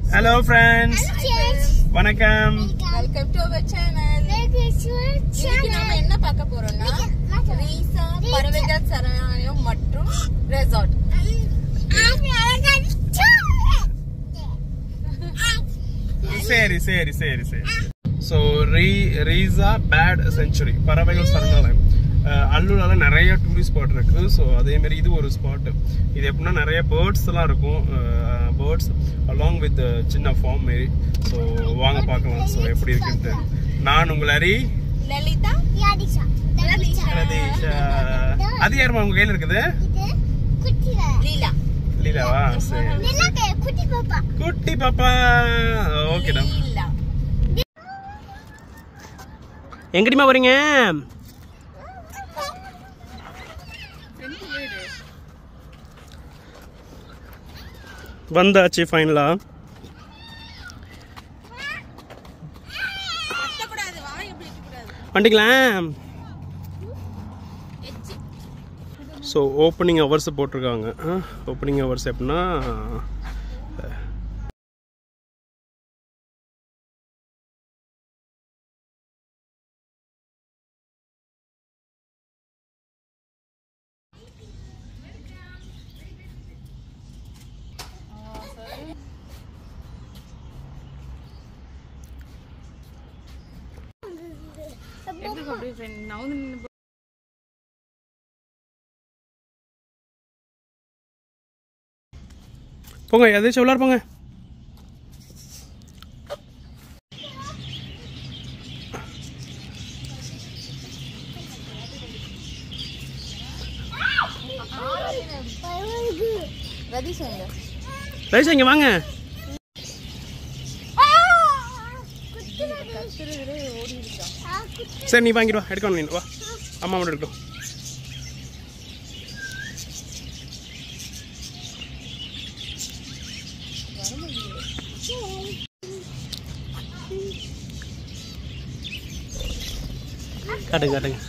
Hello friends வணக்கம் welcome to our channel இன்னைக்கு நாம என்ன பார்க்க போறோம்னா ரீசா பறவைகள் சரணாலயம் மற்றும் ரெசார்ட் சரி சரி சரி சரி ஸோ ரீ ரீசா பேட் செஞ்சுரி பறவைகள் சரணாலயம் அஹ், அல்லூர்ல நிறைய டூரிஸ்ட் ஸ்பாட் இருக்கு ஸோ அதே மாதிரி இது ஒரு ஸ்பாட் இது எப்படின்னா நிறைய பேர்ட்ஸ் எல்லாம் இருக்கும் பேர்ட்ஸ் அலாங் வித் சின்ன ஃபார்ம் மாரி ஸோ வாங்க பார்க்கலாம் ஸோ எப்படி இருக்குன்ட்டு நான் உங்கள் ஹரி லலிதா பிரதீஷ் அஹ், அது யாருமா உங்க கையில் இருக்குது லீலா லீலாவா சரி குட்டி பாப்பா ஓகேடா லீலா எங்கடிமா வரீங்க வந்தாச்சு ஃபைனலா கட்டக்கூடாது வாய் எப்படி கூடாது வந்துக்கலாம் ஸோ ஓப்பனிங் ஹவர்ஸ் போட்டிருக்காங்க ஓப்பனிங் ஹவர்ஸ் எப்படின்னா போங்க எதாச்சும் உள்ளார போங்க ரதீஷ் எங்க ரைசா இங்கே வாங்க சரி நீ வாங்கிட்டு வா எடுக்கணும் நீ வா அம்மா மட்டும் எடுக்கணும் காட்டுங்க காட்டுங்க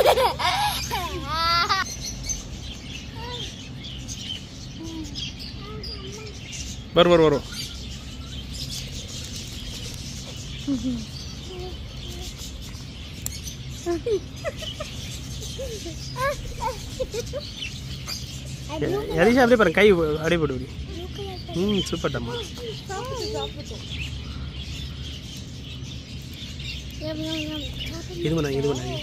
வரும் வரும் வரும் எதீஷா அப்படியே பாருங்க கை அப்படியே போட்டு விடு. ம் சூப்பர் டம்மா இது பண்ணாங்க இது பண்ணாங்க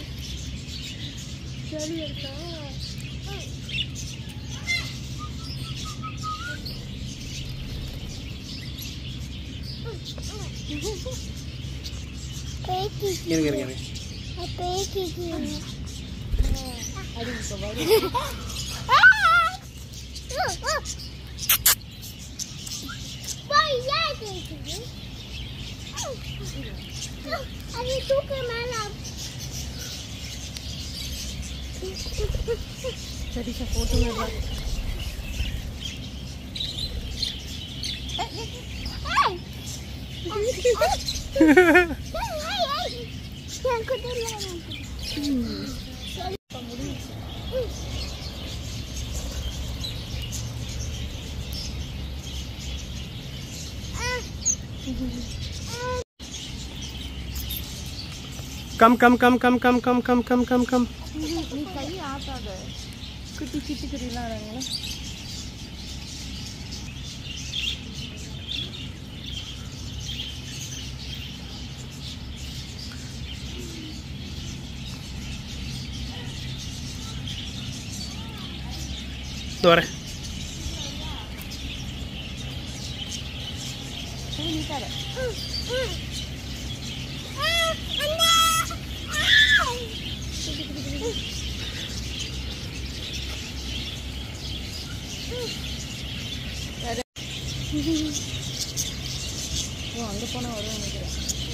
இருங்க இருங்க இருங்க அது தூக்கு மேல ரதீஷா போட்டோ எனக்கு தெரியாது come come come come come come come come come come நீ கை ஆட்டாத குட்டி சிட்டுக்குருவிலாம் வராங்களா இதோ வரேன் நீ தர ஓ அங்கே போனால் வரும் நினைக்கிறேன்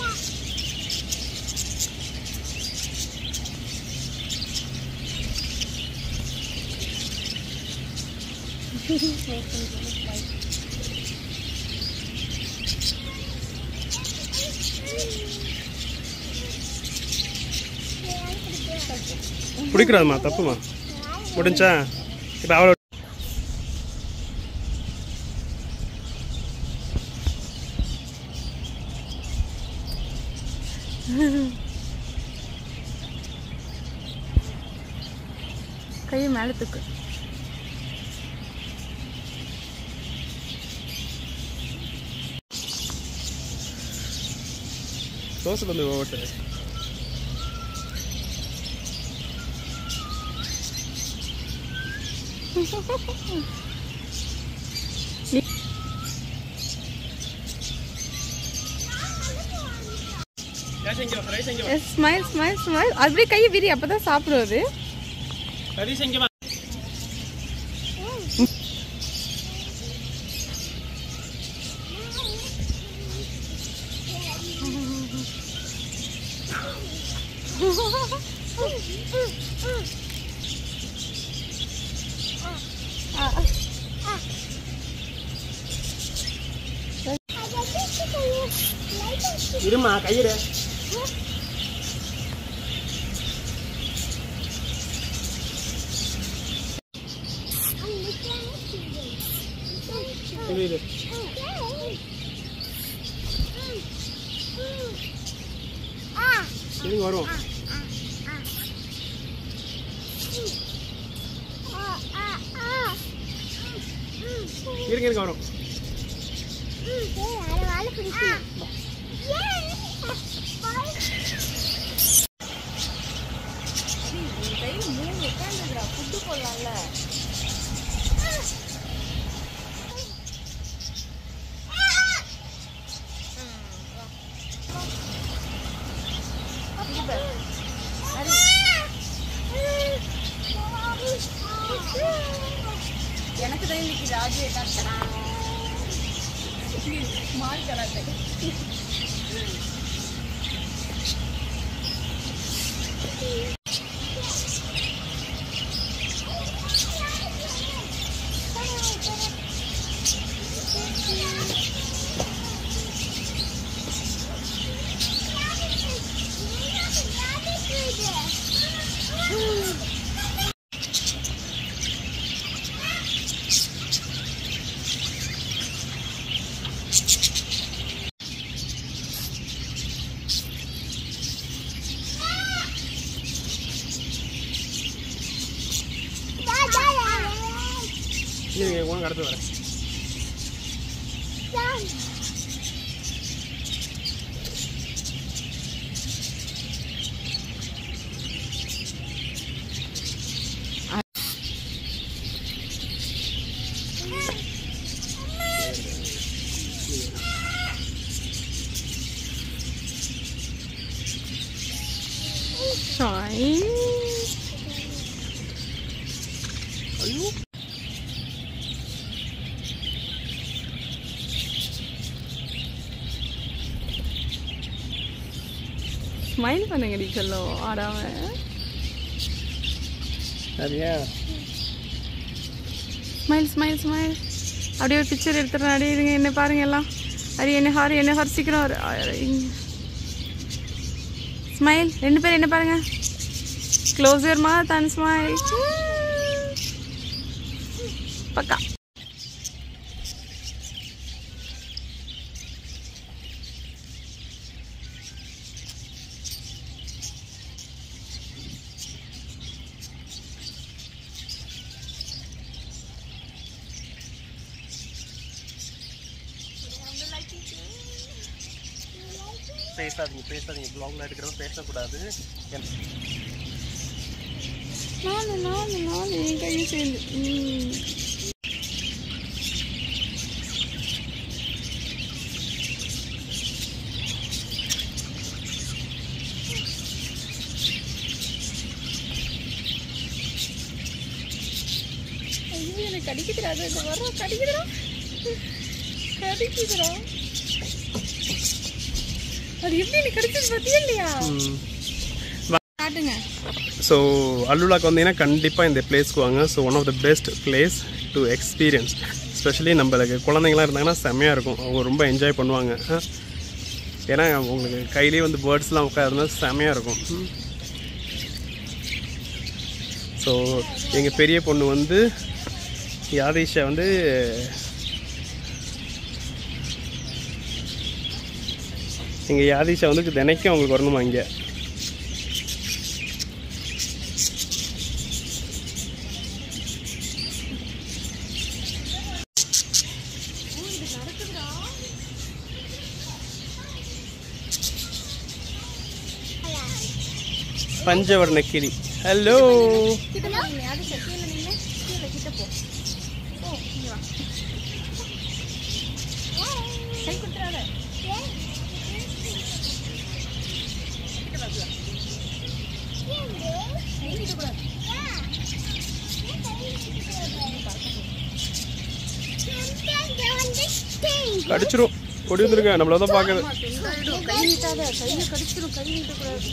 பிடிக்கிறாதுமா தப்புமா முடிஞ்சா இப்போ அவ்வளோ கையை மேலே தூக்கு தோசை வந்து ஓட்டு ஸ்மைல் ஸ்மைல் ஸ்மைல் அப்படியே கையை விரி அப்பதான் சாப்பிடுவது இருமா கையிட இது இது இருங்க வரும் இருங்க இருங்க வரும் கை மூணு உட்காந்துக்கிறா ஃபுட்டு போடலாம்ல எனக்கு தான் இன்னைக்கு ராஜு என்ன மாறி கராட்டே இருங்க உனக்கு அடுத்து வரேன் Shine. ஐயோ ஸ்மைல் பண்ணுங்கடி சொல்லோ ஆடாம சரியா ஸ்மைல் ஸ்மைல் ஸ்மைல் அப்படியே ஒரு பிக்சர் எடுத்துறேன் அப்படியே இருங்க என்ன பாருங்க எல்லாம் அது என்ன ஹார் என்ன ஹார் சீக்கிரம் ஸ்மைல் ரெண்டு பேரும் என்ன பாருங்க close your mouth and smile பக்கா பேசாதீங்க பேசாதீங்க ப்ளாக்ல எடுக்கிறவங்க பேசக்கூடாது நானு நானு நானு என் கையும் சேர்ந்து ம். ஐயோ எனக்கு கடிக்குதுடா அது அது வர கடிக்குதுடா கடிக்குதுடா அது எப்படி எனக்கு கடிச்சது பத்தியா இல்லையா காட்டுங்க ஸோ அல்லுலாக்கு வந்தீங்கன்னா கண்டிப்பாக இந்த பிளேஸ்க்கு வாங்க so one of the best place to experience specially நம்மளுக்கு குழந்தைங்களாம் இருந்தாங்கன்னா செம்மையாக இருக்கும் அவங்க ரொம்ப என்ஜாய் பண்ணுவாங்க ஆ. ஏன்னா உங்களுக்கு கையிலேயே வந்து பேர்ட்ஸ்லாம் உட்காருந்தா செம்மையாக இருக்கும் ஸோ எங்கள் பெரிய பொண்ணு வந்து யாதீஷை வந்து எங்கள் யாதிஷா வந்து தினைக்கும் அவங்களுக்கு வரணுமா இங்கே பஞ்சவர்ண கிளி ஹலோ கிட்ட போ நீ அது கீழே நின்று கீழே கிட்ட போ போ இங்க வா கை கொடுத்துறாத கிட்ட வா கீழே. கை நீட்டக்கூடாது. கடிச்சிரும் கொடி வந்துருங்க நம்மள தான் பார்க்குது ஆமா, பெண்டாயிடும். கை நீட்டாத கையை கடிச்சிடும் கை நீட்டக்கூடாது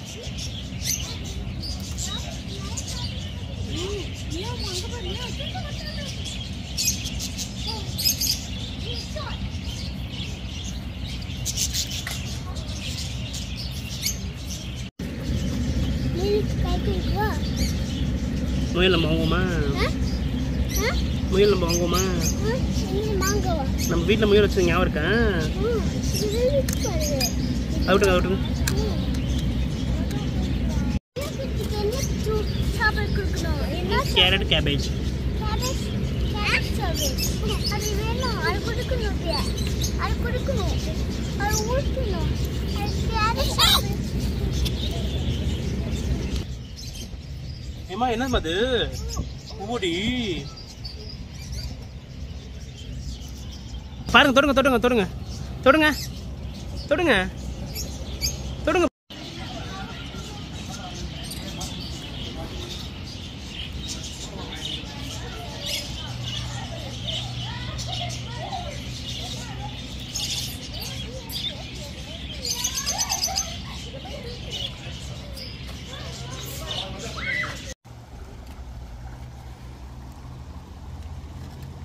முயல் நம்ம வாங்குவோமா முயல் நம்ம வாங்குவோமா நம்ம வீட்டில் முயல் வச்சது ஞாபகம் இருக்கா அது விட்டுங்க அது விட்டுங்க கேரட் கேபேஜ் அது வேணும் அது கொடுக்கணும் அது கொடுக்கணும் அது ஊற்றணும் அது கேரட் சாப்பிடு ஏமா என்ன அது பூடி பாருங்க தொடுங்க தொடுங்க தொடுங்க தொடுங்க தொடுங்க